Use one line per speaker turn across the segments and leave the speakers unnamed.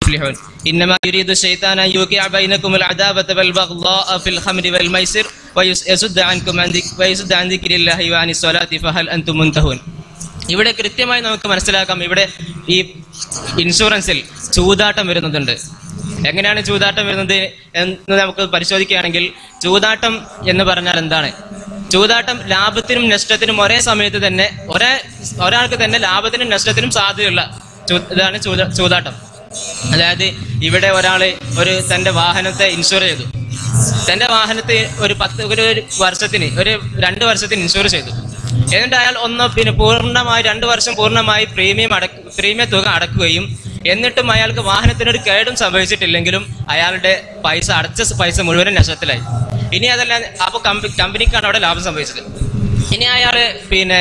تفلحون إنما يريد الشيطان أن يوقع بينكم العداوة والبغضاء في الخمر والميسر ويصد عنكم عن ذك- ويصد عن ذكر الله وعن الصلاة فهل أنتم منتهون ഇവിടെ കൃത്യമായി നമുക്ക് മനസ്സിലാക്കാം ഇവിടെ ഈ ഇൻഷുറൻസിൽ ചൂതാട്ടം വരുന്നതുണ്ട് എങ്ങനെയാണ് ചൂതാട്ടം വരുന്നത് എന്ന് നമുക്ക് പരിശോധിക്കുകയാണെങ്കിൽ ചൂതാട്ടം എന്ന് പറഞ്ഞാൽ എന്താണ് ചൂതാട്ടം ലാഭത്തിനും നഷ്ടത്തിനും ഒരേ സമയത്ത് തന്നെ ഒരേ ഒരാൾക്ക് തന്നെ ലാഭത്തിനും നഷ്ടത്തിനും സാധ്യതയുള്ള ചൂ- ഇതാണ് ചൂത- ചൂതാട്ടം അതായത് ഇവിടെ ഒരാള് ഒരു തന്റെ വാഹനത്തെ ഇൻഷുർ ചെയ്തു തന്റെ വാഹനത്തെ ഒരു പത്ത് ഒരു ഒരു വർഷത്തിന് ഒരു രണ്ട് വർഷത്തിന് ഇൻഷുർ ചെയ്തു എന്നിട്ട് അയാൾ ഒന്ന് പിന്നെ പൂർണ്ണമായി രണ്ട് വർഷം പൂർണ്ണമായി പ്രീമിയം അടക്ക പ്രീമിയം തുക അടക്കുകയും എന്നിട്ടും അയാൾക്ക് വാഹനത്തിനൊരു കേടും സംഭവിച്ചിട്ടില്ലെങ്കിലും അയാളുടെ പൈസ അടച്ച പൈസ മുഴുവനും നഷ്ടത്തിലായി ഇനി അതല്ല അപ്പൊ കമ്പ കമ്പനിക്കാണ് അവിടെ ലാഭം സംഭവിച്ചത് ഇനി അയാള് പിന്നെ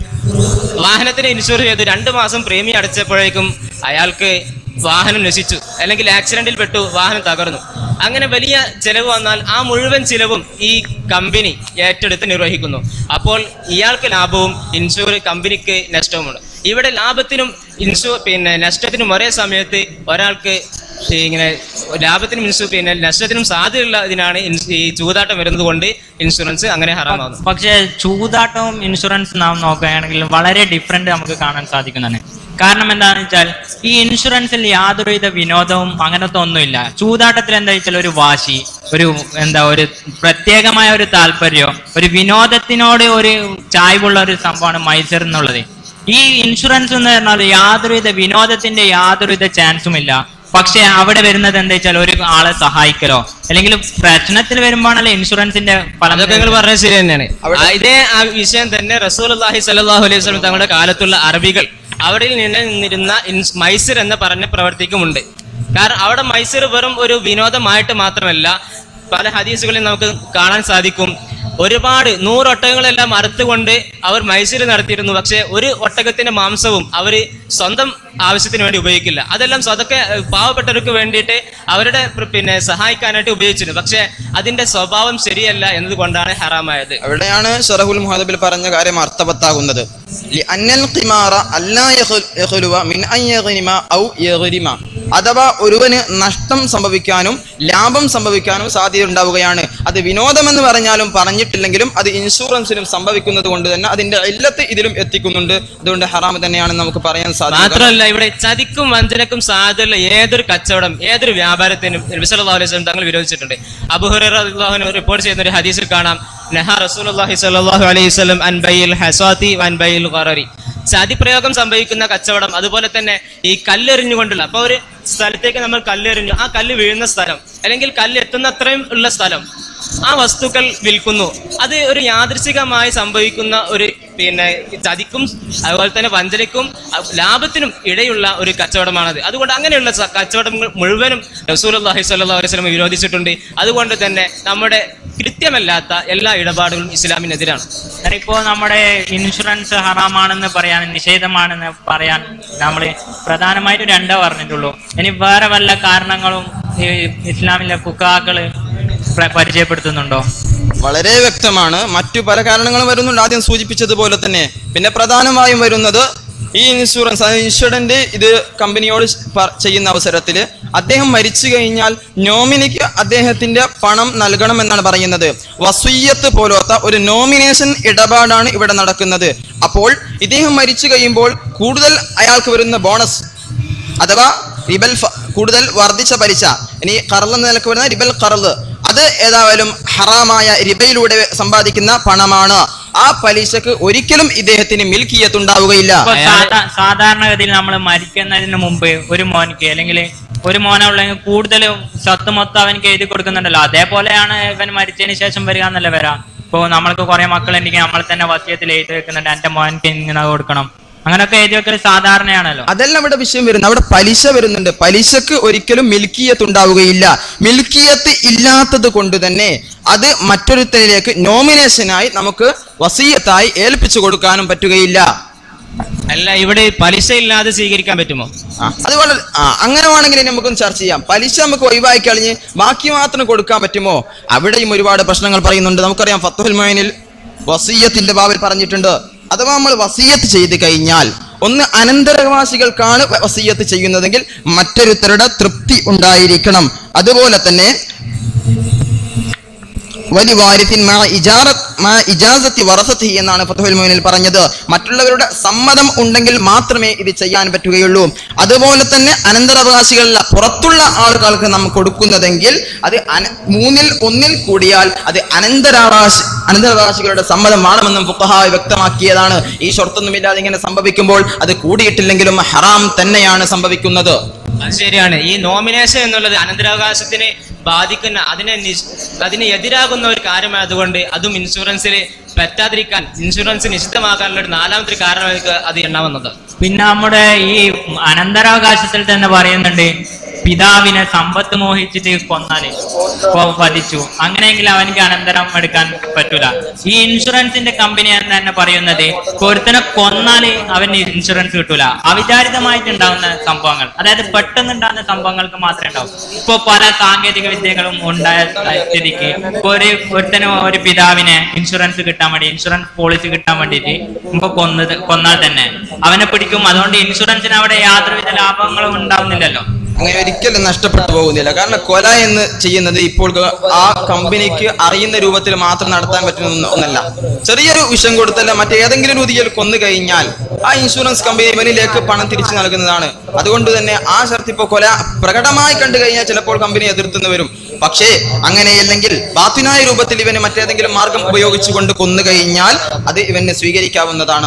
വാഹനത്തിന് ഇൻഷുർ ചെയ്ത് രണ്ട് മാസം പ്രീമിയം അടച്ചപ്പോഴേക്കും അയാൾക്ക് വാഹനം നശിച്ചു അല്ലെങ്കിൽ ആക്സിഡന്റിൽ പെട്ടു വാഹനം തകർന്നു അങ്ങനെ വലിയ ചെലവ് വന്നാൽ ആ മുഴുവൻ ചിലവും ഈ കമ്പനി ഏറ്റെടുത്ത് നിർവഹിക്കുന്നു അപ്പോൾ ഇയാൾക്ക് ലാഭവും ഇൻഷുർ കമ്പനിക്ക് നഷ്ടവുമുണ്ട് ഇവിടെ ലാഭത്തിനും ഇൻഷു പിന്നെ നഷ്ടത്തിനും ഒരേ സമയത്ത് ഒരാൾക്ക് ഈ ഇങ്ങനെ ലാഭത്തിനും ഇൻഷു പിന്നെ നഷ്ടത്തിനും സാധ്യതയുള്ള ഇതിനാണ് ഇൻഷു- ഈ ചൂതാട്ടം വരുന്നത് കൊണ്ട് ഇൻഷുറൻസ് അങ്ങനെ ഹറാമാകുന്നു
പക്ഷേ ചൂതാട്ടവും ഇൻഷുറൻസ് നാം നോക്കുകയാണെങ്കിൽ വളരെ ഡിഫറെന്റ് നമുക്ക് കാണാൻ സാധിക്കുന്നതാണ് കാരണം എന്താണെന്ന് വെച്ചാൽ ഈ ഇൻഷുറൻസിൽ യാതൊരുവിധ വിനോദവും അങ്ങനത്തെ ഒന്നുമില്ല ചൂതാട്ടത്തിൽ എന്താ വെച്ചാൽ ഒരു വാശി ഒരു എന്താ ഒരു പ്രത്യേകമായ ഒരു താല്പര്യമോ ഒരു വിനോദത്തിനോട് ഒരു ചായ്വുള്ള ഒരു സംഭവമാണ് മൈസർ എന്നുള്ളത് ഈ ഇൻഷുറൻസ് എന്ന് പറഞ്ഞാൽ യാതൊരുവിധ വിനോദത്തിന്റെ യാതൊരുവിധ ചാൻസും ഇല്ല പക്ഷെ അവിടെ വരുന്നത് എന്താ വെച്ചാൽ ഒരു ആളെ സഹായിക്കലോ അല്ലെങ്കിൽ പ്രശ്നത്തിൽ വരുമ്പോഴാണല്ലോ ഇൻഷുറൻസിന്റെ ഫലം
അതൊക്കെ നിങ്ങൾ പറഞ്ഞത് ശരി തന്നെയാണ് ആ, ഇതേ ആ വിഷയം തന്നെ റസൂൽ അള്ളാഹി സല്ലാഹു അലൈഹി വസല്ലം തങ്ങളുടെ കാലത്തുള്ള അറബികൾ അവിടെ നിന്ന് നിന്നിരുന്ന ഇൻസ് മൈസൂർ എന്ന് പറഞ്ഞ പ്രവർത്തിക്കുമുണ്ട് കാരണം അവിടെ മൈസൂർ വെറും ഒരു വിനോദമായിട്ട് മാത്രമല്ല പല ഹദീസുകളിൽ നമുക്ക് കാണാൻ സാധിക്കും ഒരുപാട് നൂറ് ഒട്ടകങ്ങളെല്ലാം അറുത്തുകൊണ്ട് അവർ മൈസൂർ നടത്തിയിരുന്നു പക്ഷെ ഒരു ഒട്ടകത്തിന്റെ മാംസവും അവർ സ്വന്തം ആവശ്യത്തിന് വേണ്ടി ഉപയോഗിക്കില്ല അതെല്ലാം സ്വതൊക്കെ ഏഹ്, പാവപ്പെട്ടവർക്ക് വേണ്ടിയിട്ട് അവരുടെ പ്ര- പിന്നെ സഹായിക്കാനായിട്ട് ഉപയോഗിച്ചിരുന്നു പക്ഷെ അതിന്റെ സ്വഭാവം ശരിയല്ല എന്നതുകൊണ്ടാണ് ഹറാമായത്
അവിടെയാണ് ഷറഹുൽ മുഹദബിൽ പറഞ്ഞ കാര്യം അർത്ഥവത്താകുന്നത് അന്നൽ ഖിമാറ അല്ലാ യഖ്- യഖ്ലുവ മിൻ അൻ യഗ്നിമ ഔ യഗ്രിമ അഥവാ ഒരുവന് നഷ്ടം സംഭവിക്കാനും ലാഭം സംഭവിക്കാനും സാധ്യത ഉണ്ടാവുകയാണ് അത് വിനോദമെന്ന് പറഞ്ഞാലും പറഞ്ഞിട്ടില്ലെങ്കിലും അത് ഇൻഷുറൻസിലും സംഭവിക്കുന്നത് കൊണ്ട് തന്നെ അതിന്റെ ഇല്ലത്ത് ഇതിലും എത്തിക്കുന്നുണ്ട് അതുകൊണ്ട് ഹറാം തന്നെയാണെന്ന് നമുക്ക് പറയാൻ സാധിക്കും
മാത്രമല്ല ഇവിടെ ചതിക്കും വഞ്ചനക്കും സാധ്യതയുള്ള ഏതൊരു കച്ചവടം ഏതൊരു വ്യാപാരത്തിനും നബി സല്ലല്ലാഹു അലൈഹി വസല്ലം തങ്ങൾ വിരോധിച്ചിട്ടുണ്ട് അബുഹുറു റിപ്പോർട്ട് ചെയ്യുന്ന ഒരു ഹദീസിൽ കാണാം നഹ റസൂലുള്ളാഹി സ്വല്ലല്ലാഹു അലൈഹി വസല്ലം അൻ ബൈൽ ഹസാത്തി വൻ ബൈൽ ഖററി ചതി പ്രയോഗം സംഭവിക്കുന്ന കച്ചവടം അതുപോലെ തന്നെ ഈ കല്ലെറിഞ്ഞുകൊണ്ടുള്ള അപ്പൊ ഒരു സ്ഥലത്തേക്ക് നമ്മൾ കല്ലെറിഞ്ഞു ആ കല്ല് വീഴുന്ന സ്ഥലം അല്ലെങ്കിൽ കല്ല് എത്തുന്ന അത്രയും ഉള്ള സ്ഥലം ആ വസ്തുക്കൾ വിൽക്കുന്നു അത് ഒരു യാദൃശികമായി സംഭവിക്കുന്ന ഒരു പിന്നെ ചതിക്കും അതുപോലെ തന്നെ വഞ്ചനയ്ക്കും അഹ് ലാഭത്തിനും ഇടയുള്ള ഒരു കച്ചവടമാണത് അതുകൊണ്ട് അങ്ങനെയുള്ള സ- കച്ചവടങ്ങൾ മുഴുവനും റസൂലുള്ളാഹി സ്വല്ലല്ലാഹു അലൈഹി വസല്ലം വിരോധിച്ചിട്ടുണ്ട് അതുകൊണ്ട് തന്നെ നമ്മുടെ കൃത്യമല്ലാത്ത എല്ലാ ഇടപാടുകളും ഇസ്ലാമിനെതിരാണ്
ഇപ്പോ നമ്മുടെ ഇൻഷുറൻസ് ഹറാമാണെന്ന് പറയാൻ നിഷേധമാണെന്ന് പറയാൻ നമ്മൾ പ്രധാനമായിട്ടും രണ്ടേ പറഞ്ഞിട്ടുള്ളൂ ഇനി വേറെ വല്ല കാരണങ്ങളും ഈ ഇസ്ലാമിലെ ഫുക്കാക്കള് പ്ര- പരിചയപ്പെടുത്തുന്നുണ്ടോ
വളരെ വ്യക്തമാണ് മറ്റു പല കാരണങ്ങളും വരുന്നുണ്ട് ആദ്യം സൂചിപ്പിച്ചതുപോലെ തന്നെ പിന്നെ പ്രധാനമായും വരുന്നത് ഈ ഇൻഷുറൻസ് അതായത് ഇൻഷുറൻസ് ഇത് കമ്പനിയോട് പ- ചെയ്യുന്ന അവസരത്തിൽ അദ്ദേഹം മരിച്ചു കഴിഞ്ഞാൽ നോമിനിക്ക് അദ്ദേഹത്തിന്റെ പണം നൽകണം എന്നാണ് പറയുന്നത് വസൂയത്ത് പോലത്തെ ഒരു നോമിനേഷൻ ഇടപാടാണ് ഇവിടെ നടക്കുന്നത് അപ്പോൾ ഇദ്ദേഹം മരിച്ചു കഴിയുമ്പോൾ കൂടുതൽ അയാൾക്ക് വരുന്ന ബോണസ് അഥവാ റിബൽ ഫ- കൂടുതൽ വർദ്ധിച്ച പലിശ ഇനി കറൽ എന്ന നിലക്ക് വരുന്ന റിബൽ കറല് അത് ഏതായാലും ഹറാമായ റിബയിലൂടെ സമ്പാദിക്കുന്ന പണമാണ് ആ പലിശക്ക് ഒരിക്കലും ഇദ്ദേഹത്തിന് മിൽക്കിയത്തുണ്ടാവുകയില്ല
ഇപ്പൊ സാധാ- സാധാരണഗതിയിൽ നമ്മൾ മരിക്കുന്നതിന് മുമ്പ് ഒരു മോനിക്ക് അല്ലെങ്കിൽ ഒരു മോനെ ഉള്ളെങ്കിൽ കൂടുതലും സ്വത്ത് മൊത്തം അവനക്ക് എഴുതി കൊടുക്കുന്നുണ്ടല്ലോ അതേപോലെയാണ് ഇവൻ മരിച്ചതിന് ശേഷം വരിക എന്നല്ല വരാം ഇപ്പൊ നമ്മൾക്ക് കുറെ മക്കളുണ്ടെങ്കിൽ നമ്മൾ തന്നെ വസ്യത്തിൽ എഴുതി വെക്കുന്നുണ്ട് എന്റെ മോനക്ക് ഇങ്ങനെ കൊടുക്കണം അങ്ങനെയൊക്കെ എഴുതി വെക്കൽ സാധാരണയാണല്ലോ
അതല്ല അവിടെ വിഷയം വരുന്നത് അവിടെ പലിശ വരുന്നുണ്ട് പലിശക്ക് ഒരിക്കലും മിൽക്കിയത്ത് ഉണ്ടാവുകയില്ല മിൽക്കിയത്ത് ഇല്ലാത്തത് കൊണ്ട് തന്നെ അത് മറ്റൊരുത്തരിലേക്ക് നോമിനേഷനായി നമുക്ക് വസീയത്തായി ഏൽപ്പിച്ചു കൊടുക്കാനും പറ്റുകയില്ല
അല്ല ഇവിടെ പലിശ ഇല്ലാതെ സ്വീകരിക്കാൻ പറ്റുമോ
ആ, അത് വളരെ ആ അങ്ങനെ വേണമെങ്കിൽ നമുക്കൊന്ന് ചർച്ച ചെയ്യാം പലിശ നമുക്ക് ഒഴിവാക്കി കളഞ്ഞ് ബാക്കി മാത്രം കൊടുക്കാൻ പറ്റുമോ അവിടെയും ഒരുപാട് പ്രശ്നങ്ങൾ പറയുന്നുണ്ട് നമുക്കറിയാം ഫത്തുൽ മൈനിൽ വസീയത്തിന്റെ ബാബിൽ പറഞ്ഞിട്ടുണ്ട് അഥവാ നമ്മൾ വസീയത്ത് ചെയ്ത് കഴിഞ്ഞാൽ ഒന്ന് അനന്തരവാസികൾക്കാണ് വസീയത്ത് ചെയ്യുന്നതെങ്കിൽ മറ്റൊരുത്തരുടെ തൃപ്തി ഉണ്ടായിരിക്കണം അതുപോലെ തന്നെ വലി വാരിത്തിൻ മാ ഇജാറത്ത് മാ ഇജാസത്തി വറസത്തി എന്നാണ് ഫതുഹുൽ മുഅ്മിനിൽ പറഞ്ഞത് മറ്റുള്ളവരുടെ സമ്മതം ഉണ്ടെങ്കിൽ മാത്രമേ ഇത് ചെയ്യാൻ പറ്റുകയുള്ളൂ അതുപോലെ തന്നെ അനന്തരാവകാശികളിൽ പുറത്തുള്ള ആളുകൾക്ക് നാം കൊടുക്കുന്നതെങ്കിൽ അത് അന- മൂന്നിൽ ഒന്നിൽ കൂടിയാൽ അത് അനന്തരാവകാശ അനന്തരാവകാശികളുടെ സമ്മതം വേണമെന്നും ഫുഖഹായ് വ്യക്തമാക്കിയതാണ് ഈ ഷർത്തൊന്നുമില്ലാതെ ഇങ്ങനെ സംഭവിക്കുമ്പോൾ അത് കൂടിയിട്ടില്ലെങ്കിലും ഹറാം തന്നെയാണ് സംഭവിക്കുന്നത്
അത് ശരിയാണ് ഈ നോമിനേഷൻ എന്നുള്ളത് അനന്തരാവകാശത്തിനെ ബാധിക്കുന്ന അതിനെ നിഷ്- അതിന് എതിരാകുന്ന ഒരു കാര്യമായതുകൊണ്ട് അതും ഇൻഷുറൻസിൽ പറ്റാതിരിക്കാൻ ഇൻഷുറൻസ് നിശ്ചിതമാക്കാനുള്ള ഒരു നാലാമത്തെ ഒരു കാരണമായിട്ട് അത് എണ്ണാവുന്നത്
പിന്നെ നമ്മുടെ ഈ അനന്തരാവകാശത്തിൽ തന്നെ പറയുന്നുണ്ട് പിതാവിനെ സമ്പത്ത് മോഹിച്ചിട്ട് കൊന്നാല് കൊ- വധിച്ചു അങ്ങനെയെങ്കിൽ അവനിക്ക് അനന്തരം എടുക്കാൻ പറ്റൂല ഈ ഇൻഷുറൻസിന്റെ കമ്പനി എന്ന് തന്നെ പറയുന്നത് ഒരുത്തനെ കൊന്നാല് അവന് ഇൻഷുറൻസ് കിട്ടൂല അവിചാരിതമായിട്ട് ഉണ്ടാകുന്ന സംഭവങ്ങൾ അതായത് പെട്ടെന്ന് ഉണ്ടാകുന്ന സംഭവങ്ങൾക്ക് മാത്രമേ ഉണ്ടാവും ഇപ്പൊ പല സാങ്കേതിക വിദ്യകളും ഉണ്ടായ സ്ഥിതിക്ക് ഇപ്പൊ ഒരു ഒരുത്തന് ഒരു പിതാവിനെ ഇൻഷുറൻസ് കിട്ടാൻ വേണ്ടി ഇൻഷുറൻസ് പോളിസി കിട്ടാൻ വേണ്ടിയിട്ട് ഇപ്പൊ കൊന്നത് കൊന്നാൽ തന്നെ അവനെ പിടിക്കും അതുകൊണ്ട് ഇൻഷുറൻസിന് അവിടെ യാതൊരുവിധ ലാഭങ്ങളും ഉണ്ടാവുന്നില്ലല്ലോ
അങ്ങനെ ഒരിക്കലും നഷ്ടപ്പെട്ടു പോകുന്നില്ല കാരണം കൊല എന്ന് ചെയ്യുന്നത് ഇപ്പോൾ ഗ- ആ കമ്പനിക്ക് അറിയുന്ന രൂപത്തിൽ മാത്രം നടത്താൻ പറ്റുന്ന ഒന്ന് ഒന്നല്ല ചെറിയൊരു വിഷം കൊടുത്തല്ല മറ്റേതെങ്കിലും രീതിയിൽ കൊന്നു കഴിഞ്ഞാൽ ആ ഇൻഷുറൻസ് കമ്പനി ഇവനിലേക്ക് പണം തിരിച്ചു നൽകുന്നതാണ് അതുകൊണ്ട് തന്നെ ആ ഷർത്ത് ഇപ്പോൾ കൊല പ്രകടമായി കണ്ടു കഴിഞ്ഞാൽ ചിലപ്പോൾ കമ്പനി എതിർത്തുന്നു വരും പക്ഷേ അങ്ങനെയല്ലെങ്കിൽ ബാത്തിനായ രൂപത്തിൽ ഇവന് മറ്റേതെങ്കിലും മാർഗം ഉപയോഗിച്ചുകൊണ്ട് കൊന്നു കഴിഞ്ഞാൽ അത് ഇവന് സ്വീകരിക്കാവുന്നതാണ്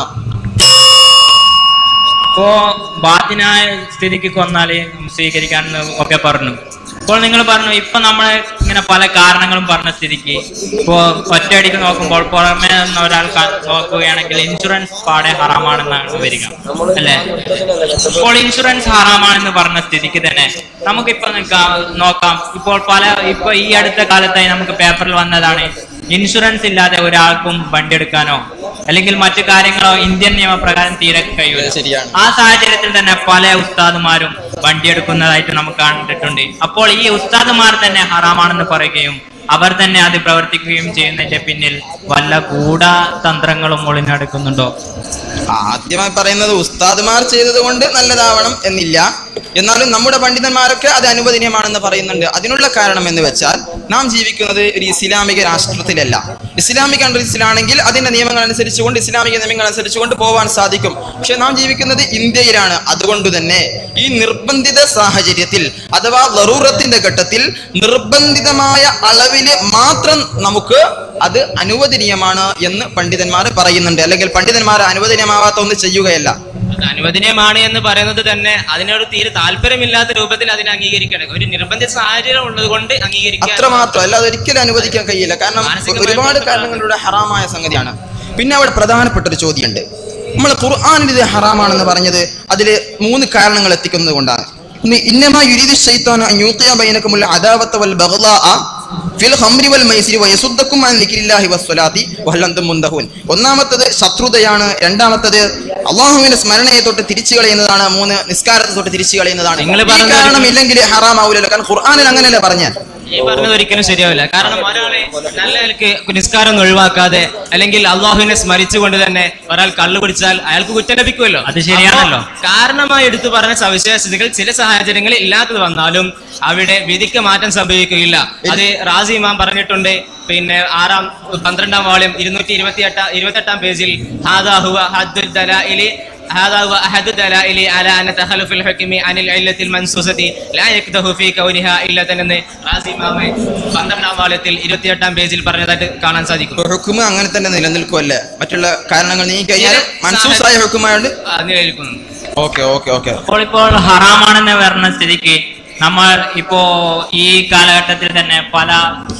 ഇപ്പോ ബാത്തിനായ സ്ഥിതിക്ക് കൊന്നാല് സ്വീകരിക്കാമെന്ന് ഒക്കെ പറഞ്ഞു ഇപ്പോൾ നിങ്ങൾ പറഞ്ഞു ഇപ്പൊ നമ്മൾ ഇങ്ങനെ പല കാരണങ്ങളും പറഞ്ഞ സ്ഥിതിക്ക് ഇപ്പോ ഒറ്റയടിക്ക് നോക്കുമ്പോൾ പുറമെ നിന്ന് ഒരാൾ ക- നോക്കുകയാണെങ്കിൽ ഇൻഷുറൻസ് പാടെ ഹറാമാണെന്നാണ് വരിക അല്ലെ ഇപ്പോൾ ഇൻഷുറൻസ് ഹറാമാണെന്ന് പറഞ്ഞ സ്ഥിതിക്ക് തന്നെ നമുക്കിപ്പോ നിൽക്കാം നോക്കാം ഇപ്പോൾ പല ഇപ്പൊ ഈ അടുത്ത കാലത്തായി നമുക്ക് പേപ്പറിൽ വന്നതാണ് ഇൻഷുറൻസ് ഇല്ലാതെ ഒരാൾക്കും വണ്ടി എടുക്കാനോ അല്ലെങ്കിൽ മറ്റു കാര്യങ്ങളോ ഇന്ത്യൻ നിയമപ്രകാരം തീരെ കഴിയൂല
ശരിയാണ്.
ആ സാഹചര്യത്തിൽ തന്നെ പല ഉസ്താദുമാരും വണ്ടി എടുക്കുന്നതായിട്ട് നമുക്ക് കണ്ടിട്ടുണ്ട് അപ്പോൾ ഈ ഉസ്താദുമാർ തന്നെ ഹറാമാണെന്ന് പറയുകയും അവർ തന്നെ അത് പ്രവർത്തിക്കുകയും ചെയ്യുന്നതിന്റെ പിന്നിൽ വല്ല ഗൂഢതന്ത്രങ്ങളും ഒളിഞ്ഞെടുക്കുന്നുണ്ടോ
ആദ്യമായി പറയുന്നത് ഉസ്താദുമാർ ചെയ്തത് കൊണ്ട് നല്ലതാവണം എന്നില്ല എന്നാലും നമ്മുടെ പണ്ഡിതന്മാരൊക്കെ അത് അനുവദനീയമാണെന്ന് പറയുന്നുണ്ട് അതിനുള്ള കാരണം എന്ന് വെച്ചാൽ നാം ജീവിക്കുന്നത് ഒരു ഇസ്ലാമിക രാഷ്ട്രത്തിലല്ല ഇസ്ലാമിക കൺട്രീസിലാണെങ്കിൽ അതിന്റെ നിയമങ്ങൾ അനുസരിച്ചുകൊണ്ട് ഇസ്ലാമിക നിയമങ്ങൾ അനുസരിച്ചുകൊണ്ട് പോവാൻ സാധിക്കും പക്ഷെ നാം ജീവിക്കുന്നത് ഇന്ത്യയിലാണ് അതുകൊണ്ട് തന്നെ ഈ നിർബന്ധിത സാഹചര്യത്തിൽ അഥവാ ലറൂറത്തിന്റെ ഘട്ടത്തിൽ നിർബന്ധിതമായ അളവില് മാത്രം നമുക്ക് അത് അനുവദനീയമാണ് എന്ന് പണ്ഡിതന്മാർ പറയുന്നുണ്ട് അല്ലെങ്കിൽ പണ്ഡിതന്മാർ അനുവദനീയമാവാത്ത ഒന്ന് ചെയ്യുകയല്ല
അത് അനുവദനീയമാണ് എന്ന് പറയുന്നത് തന്നെ അതിനോട് തീരെ താല്പര്യമില്ലാത്ത രൂപത്തിൽ അതിനെ അംഗീകരിക്കണം ഒരു നിർബന്ധിത സാഹചര്യം ഉള്ളത് കൊണ്ട് അംഗീകരിക്കാൻ
അത്രമാത്രം അല്ലാതെ ഒരിക്കലും അനുവദിക്കാൻ കഴിയില്ല കാരണം
മാനസികമായി
ഒരുപാട്
ബന്ധപ്പെട്ട
കാരണങ്ങളിലൂടെ ഹറാമായ സംഗതിയാണ് പിന്നെ അവിടെ പ്രധാനപ്പെട്ട ഒരു ചോദ്യമുണ്ട് നമ്മൾ ഖുർആാനിൽ ഇത് ഹറാമാണെന്ന് പറഞ്ഞത് അതിൽ മൂന്ന് കാരണങ്ങൾ എത്തിക്കുന്നത് കൊണ്ടാണ് ഒന്ന് ഇന്നമാ യുരീദു ശൈത്താനു അൻ യൂഖിയ ബൈനകുമുൽ അദാവത്ത വൽ ബഗ്ളാഅ ഫിൽ ഖംരി വൽ മൈസിരി വയസുദ്ദക്കും അൻ ദിക്രില്ലാഹി വസ്സലാത്തി വഹൽ അൻതും മുന്തഹൂൻ ഒന്നാമത്തത് ശത്രുതയാണ് രണ്ടാമത്തത് അള്ളാഹുവിന്റെ സ്മരണയെ തൊട്ട് തിരിച്ചു കളയുന്നതാണ് മൂന്ന് നിസ്കാരത്തെ തൊട്ട് തിരിച്ചു കളയുന്നതാണ്
നിങ്ങൾ
ഈ
പറഞ്ഞ
കാരണം ഇല്ലെങ്കിൽ ഹറാമാവൂലല്ലോ കാരണം ഖുർആാനിൽ അങ്ങനെയല്ലേ പറഞ്ഞാൽ
ഈ പറഞ്ഞത് ഒരിക്കലും ശരിയാവില്ല കാരണം ഒരാളെ നല്ല നിലക്ക് നിസ്കാരം ഒന്നും ഒഴിവാക്കാതെ അല്ലെങ്കിൽ അള്ളാഹുവിനെ സ്മരിച്ചുകൊണ്ട് തന്നെ ഒരാൾ കള്ളു പിടിച്ചാൽ അയാൾക്ക് കുറ്റം ലഭിക്കുമല്ലോ
അത് ശരിയാണല്ലോ.
അപ്പോ കാരണമായി എടുത്തു പറഞ്ഞ സവിശേഷതകൾ ചില സാഹചര്യങ്ങളിൽ ഇല്ലാത്തത് വന്നാലും അവിടെ വിധിക്ക് മാറ്റം സംഭവിക്കുകയില്ല അത് റാസി ഇമാം പറഞ്ഞിട്ടുണ്ട് പിന്നെ ആറാം പന്ത്രണ്ടാം വാള്യം ഇരുന്നൂറ്റി ഇരുപത്തി എട്ട ഇരുപത്തെട്ടാം പേജിൽ ഹാദാ ഹുവ ഹദ്ദുൽ ദലായിലി هذا هو أحد الدلائل على أن تخلف الحكم عن العلة المنصوصة لا يكده في كونها إلا എന്ന് റാസി ഇമാമ് പന്ത്രണ്ടാം വാള്യത്തിൽ ഇരുപത്തിയെട്ടാം പേജിൽ പറഞ്ഞതായിട്ട് കാണാൻ സാധിക്കും
ഹുക്കുമ് അങ്ങനെ തന്നെ നിലനിൽക്കുമല്ലേ മറ്റുള്ള കാരണങ്ങൾ നീങ്ങി കഴിഞ്ഞാൽ മൻസൂസായ ഹുക്കുമായോണ്ട്
ആ, നിലനിൽക്കുന്നു
ഓക്കെ ഓക്കെ ഓക്കെ
അപ്പോൾ ഇപ്പോൾ ഹറാമാണെന്ന് പറഞ്ഞ സ്ഥിതിക്ക് നമ്മൾ ഇപ്പോ ഈ കാലഘട്ടത്തിൽ തന്നെ പല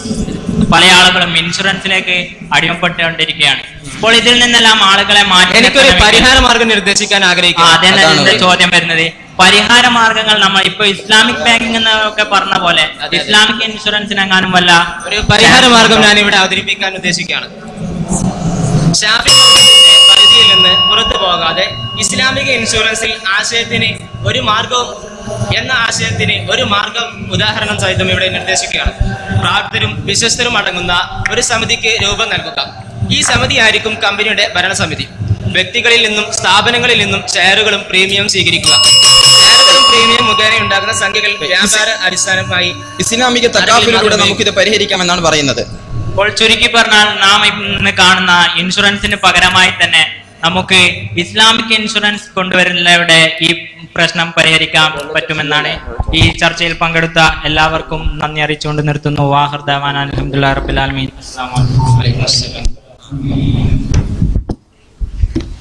പല ആളുകളും ഇൻഷുറൻസിലേക്ക് അടിമപ്പെട്ടുകൊണ്ടിരിക്കുകയാണ് അപ്പോൾ ഇതിൽ നിന്നെല്ലാം ആളുകളെ മാറ്റി
എനിക്കൊരു
നിർത്തണമെങ്കിൽ-
പരിഹാര മാർഗം നിർദ്ദേശിക്കാൻ
ആ,
ആഗ്രഹിക്കുന്നു
അതന്നെ
അതാണ്
എന്റെ ചോദ്യം വരുന്നത് പരിഹാര മാർഗങ്ങൾ നമ്മൾ ഇപ്പൊ ഇസ്ലാമിക് ബാങ്കിംഗ് എന്നൊക്കെ പറഞ്ഞ പോലെ
അതെ.
ഇസ്ലാമിക് ഇൻഷുറൻസിനെങ്ങാനും വല്ല
ഒരു പരിഹാര മാർഗം ഞാൻ ഇവിടെ അവതരിപ്പിക്കാൻ ഉദ്ദേശിക്കുകയാണ് ഷാഫി മദ്ഹബിന്റെ പരിധിയിൽ നിന്ന് പുറത്തു പോകാതെ ഇസ്ലാമിക ഇൻഷുറൻസിൽ ആശയത്തിന് ഒരു മാർഗവും എന്ന ആശയത്തിന് ഒരു മാർഗം ഉദാഹരണം സഹിതം ഇവിടെ നിർദ്ദേശിക്കുകയാണ് പ്രാപ്തരും വിശ്വസ്തരും അടങ്ങുന്ന ഒരു സമിതിക്ക് രൂപം നൽകുക ഈ സമിതി ആയിരിക്കും കമ്പനിയുടെ ഭരണസമിതി വ്യക്തികളിൽ നിന്നും സ്ഥാപനങ്ങളിൽ നിന്നും ഷെയറുകളും പ്രീമിയം സ്വീകരിക്കുക ഷെയറുകളും പ്രീമിയം മുഖേന ഉണ്ടാകുന്ന സംഖ്യകൾ വ്യാപാര അടിസ്ഥാനമായി
ഇസ്ലാമിക തക്കാഫിലൂടെ നമുക്കിത് പരിഹരിക്കാമെന്നാണ് പറയുന്നത്
അപ്പോൾ ചുരുക്കി പറഞ്ഞാൽ നാം ഇന്ന് കാണുന്ന ഇൻഷുറൻസിന് പകരമായി തന്നെ നമുക്ക് ഇസ്ലാമിക് ഇൻഷുറൻസ് കൊണ്ടുവരുന്നതിലൂടെ ഈ പ്രശ്നം പരിഹരിക്കാൻ പറ്റുമെന്നാണ് ഈ ചർച്ചയിൽ പങ്കെടുത്ത എല്ലാവർക്കും നന്ദി അറിയിച്ചുകൊണ്ട് നിർത്തുന്നു വാഹർ ദവാൻ അലഹമുല്ലാ റബുലാലമീൻ അസ്സാം വലൈക്കും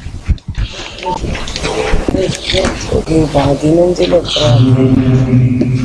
പതിനഞ്ചിലെത്ര